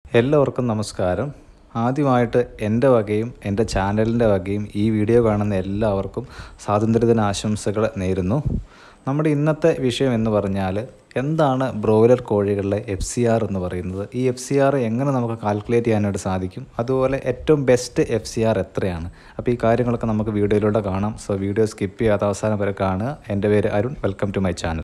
എല്ലാവർക്കും നമസ്കാരം ആദ്യമായിട്ട് എൻ്റെ വകയും എൻ്റെ ചാനലിൻ്റെ വകയും ഈ വീഡിയോ കാണുന്ന എല്ലാവർക്കും സ്വാതന്ത്ര്യദിന ആശംസകൾ നേരുന്നു നമ്മുടെ ഇന്നത്തെ വിഷയം എന്ന് പറഞ്ഞാൽ എന്താണ് ബ്രോയിലർ കോഴികളിലെ എഫ് സി ആർ എന്ന് പറയുന്നത് ഈ എഫ് സി ആർ എങ്ങനെ നമുക്ക് കാൽക്കുലേറ്റ് ചെയ്യാനായിട്ട് സാധിക്കും അതുപോലെ ഏറ്റവും ബെസ്റ്റ് എഫ് സി ആർ എത്രയാണ് അപ്പോൾ ഈ കാര്യങ്ങളൊക്കെ നമുക്ക് വീഡിയോയിലൂടെ കാണാം സോ വീഡിയോ സ്കിപ്പ് ചെയ്യാതെ അവസാനം വരെ കാണുക എൻ്റെ പേര് Arun welcome to my channel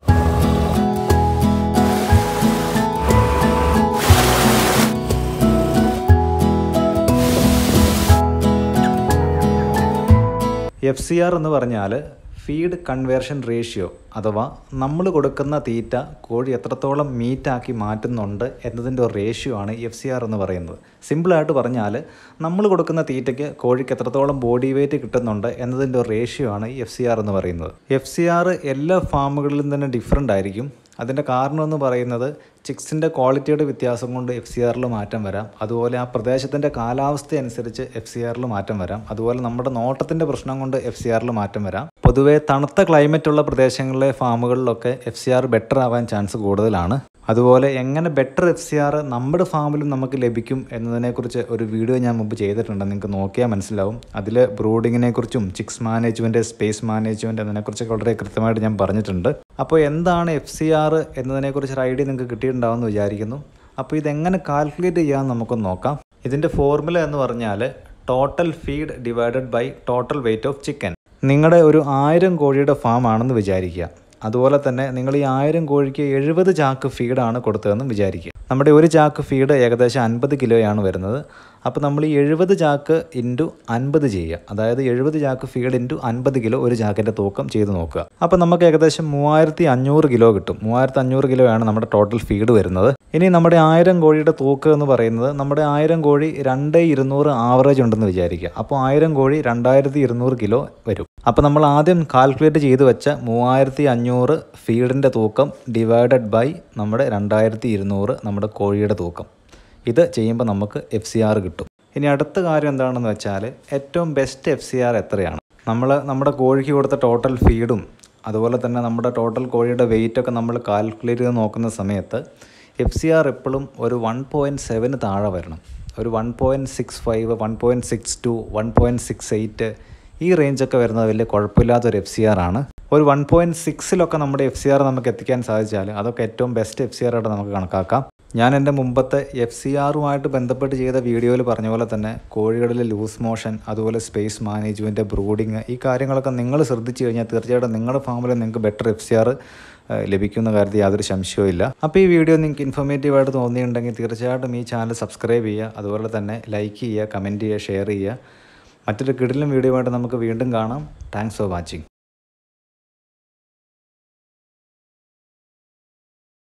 F C R എന്ന് പറഞ്ഞാൽ ഫീഡ് കൺവേർഷൻ റേഷ്യോ അഥവാ നമ്മൾ കൊടുക്കുന്ന തീറ്റ കോഴി എത്രത്തോളം മീറ്റാക്കി മാറ്റുന്നുണ്ട് എന്നതിൻ്റെ ഒരു റേഷ്യോ ആണ് എഫ് സി ആർ എന്ന് പറയുന്നത് സിമ്പിളായിട്ട് പറഞ്ഞാൽ നമ്മൾ കൊടുക്കുന്ന തീറ്റയ്ക്ക് കോഴിക്ക് എത്രത്തോളം ബോഡി വെയിറ്റ് കിട്ടുന്നുണ്ട് എന്നതിൻ്റെ ഒരു റേഷ്യോ ആണ് എഫ് സി ആർ എന്ന് പറയുന്നത് എഫ് സി ആർ എല്ലാ ഫാമുകളിലും തന്നെ ഡിഫറെൻ്റ് ആയിരിക്കും അതിൻ്റെ കാരണം എന്ന് പറയുന്നത് ചിക്സിൻ്റെ ക്വാളിറ്റിയുടെ വ്യത്യാസം കൊണ്ട് എഫ് സി ആറിൽ മാറ്റം വരാം അതുപോലെ ആ പ്രദേശത്തിൻ്റെ കാലാവസ്ഥ അനുസരിച്ച് എഫ് സി ആറിൽ മാറ്റം വരാം അതുപോലെ നമ്മുടെ നോട്ടത്തിൻ്റെ പ്രശ്നം കൊണ്ട് എഫ് സി ആറിൽ മാറ്റം വരാം പൊതുവേ തണുത്ത ക്ലൈമറ്റ് ഉള്ള പ്രദേശങ്ങളിലെ ഫാമുകളിലൊക്കെ എഫ് സി ആർ ബെറ്റർ ആവാൻ ചാൻസ് കൂടുതലാണ് അതുപോലെ എങ്ങനെ ബെറ്റർ എഫ് സി ആർ നമ്മുടെ ഫാമിലും നമുക്ക് ലഭിക്കും എന്നതിനെക്കുറിച്ച് ഒരു വീഡിയോ ഞാൻ മുമ്പ് ചെയ്തിട്ടുണ്ട് നിങ്ങൾക്ക് നോക്കിയാൽ മനസ്സിലാവും അതിൽ ബ്രൂഡിങ്ങിനെ കുറിച്ചും ചിക്സ് മാനേജ്മെൻറ്റ് സ്പേസ് മാനേജ്മെൻറ്റ് എന്നതിനെക്കുറിച്ചൊക്കെ വളരെ കൃത്യമായിട്ട് ഞാൻ പറഞ്ഞിട്ടുണ്ട് അപ്പോൾ എന്താണ് എഫ് സി ആർ എന്നതിനെക്കുറിച്ച് ഒരു ഐഡിയ നിങ്ങൾക്ക് കിട്ടിയിട്ടുണ്ടാവുമെന്ന് വിചാരിക്കുന്നു അപ്പോൾ ഇതെങ്ങനെ കാൽക്കുലേറ്റ് ചെയ്യാമെന്ന് നമുക്കൊന്ന് നോക്കാം ഇതിൻ്റെ ഫോർമുല എന്ന് പറഞ്ഞാൽ total feed divided by total weight of chicken നിങ്ങളുടെ ഒരു ആയിരം കോഴിയുടെ ഫാം ആണെന്ന് വിചാരിക്കുക അതുപോലെ തന്നെ നിങ്ങൾ ഈ ആയിരം കോഴിക്ക് എഴുപത് ചാക്ക് ഫീഡാണ് കൊടുത്തതെന്ന് വിചാരിക്കുക നമ്മുടെ ഒരു ചാക്ക് ഫീഡ് ഏകദേശം അൻപത് കിലോയാണ് വരുന്നത് അപ്പോൾ നമ്മൾ ഈ എഴുപത് ചാക്ക് ഇൻറ്റു അൻപത് ചെയ്യുക അതായത് എഴുപത് ചാക്ക് ഫീഡ് ഇൻറ്റു അൻപത് കിലോ ഒരു ചാക്കിൻ്റെ തൂക്കം ചെയ്ത് നോക്കുക അപ്പോൾ നമുക്ക് ഏകദേശം മൂവായിരത്തി അഞ്ഞൂറ് കിലോ കിട്ടും മൂവായിരത്തി അഞ്ഞൂറ് കിലോയാണ് നമ്മുടെ ടോട്ടൽ ഫീഡ് വരുന്നത് ഇനി നമ്മുടെ ആയിരം കോഴിയുടെ തൂക്കം എന്ന് പറയുന്നത് നമ്മുടെ ആയിരം കോഴി രണ്ട് ഇരുന്നൂറ് ആവറേജ് ഉണ്ടെന്ന് വിചാരിക്കുക അപ്പോൾ ആയിരം കോഴി രണ്ടായിരത്തി ഇരുന്നൂറ് കിലോ വരും അപ്പോൾ നമ്മൾ ആദ്യം കാൽക്കുലേറ്റ് ചെയ്ത് വെച്ച മൂവായിരത്തി അഞ്ഞൂറ് ഫീഡിൻ്റെ തൂക്കം ഡിവൈഡഡ് ബൈ നമ്മുടെ രണ്ടായിരത്തി ഇരുന്നൂറ് നമ്മുടെ കോഴിയുടെ തൂക്കം ഇത് ചെയ്യുമ്പോൾ നമുക്ക് എഫ് സി ആർ കിട്ടും ഇനി അടുത്ത കാര്യം എന്താണെന്ന് വെച്ചാൽ ഏറ്റവും ബെസ്റ്റ് എഫ് സി ആർ എത്രയാണ് നമ്മൾ നമ്മുടെ കോഴിക്ക് കൊടുത്ത ടോട്ടൽ ഫീഡും അതുപോലെ തന്നെ നമ്മുടെ ടോട്ടൽ കോഴിയുടെ വെയിറ്റ് ഒക്കെ നമ്മൾ കാൽക്കുലേറ്റ് ചെയ്ത് നോക്കുന്ന സമയത്ത് എഫ് സി ആർ എപ്പോഴും ഒരു വൺ പോയിൻറ്റ് സെവന് താഴെ വരണം ഒരു one point six five one point six two one point six eight ഈ റേഞ്ചൊക്കെ വരുന്നത് വലിയ കുഴപ്പമില്ലാത്തൊരു എഫ് സി ആർ ആണ് ഒരു വൺ പോയിൻറ്റ് സിക്സിലൊക്കെ നമ്മുടെ എഫ് സി ആർ നമുക്ക് എത്തിക്കാൻ സാധിച്ചാൽ അതൊക്കെ ഏറ്റവും ബെസ്റ്റ് എഫ് സി ആർ ആയിട്ട് നമുക്ക് കണക്കാക്കാം ഞാൻ എൻ്റെ മുമ്പത്തെ എഫ് സി ആറുമായിട്ട് ബന്ധപ്പെട്ട് ചെയ്ത വീഡിയോയിൽ പറഞ്ഞ പോലെ തന്നെ കോഴികളിലെ ലൂസ് മോഷൻ അതുപോലെ സ്പേസ് മാനേജ്മെൻറ്റ് ബ്രൂഡിങ് ഈ കാര്യങ്ങളൊക്കെ നിങ്ങൾ ശ്രദ്ധിച്ചു കഴിഞ്ഞാൽ തീർച്ചയായിട്ടും നിങ്ങളുടെ ഫാമിൽ നിങ്ങൾക്ക് ബെറ്റർ എഫ് സി ആർ ലഭിക്കുന്ന കാര്യത്തിൽ യാതൊരു സംശയവും ഇല്ല അപ്പോൾ ഈ വീഡിയോ നിങ്ങൾക്ക് ഇൻഫോർമേറ്റീവ് ആയിട്ട് തോന്നിയിട്ടുണ്ടെങ്കിൽ തീർച്ചയായിട്ടും ഈ ചാനൽ സബ്സ്ക്രൈബ് ചെയ്യുക അതുപോലെ തന്നെ ലൈക്ക് ചെയ്യുക കമൻറ്റ് ചെയ്യുക ഷെയർ ചെയ്യുക മറ്റൊരു കിടിലും വീഡിയോ ആയിട്ട് നമുക്ക് വീണ്ടും കാണാം താങ്ക്സ് ഫോർ വാച്ചിങ്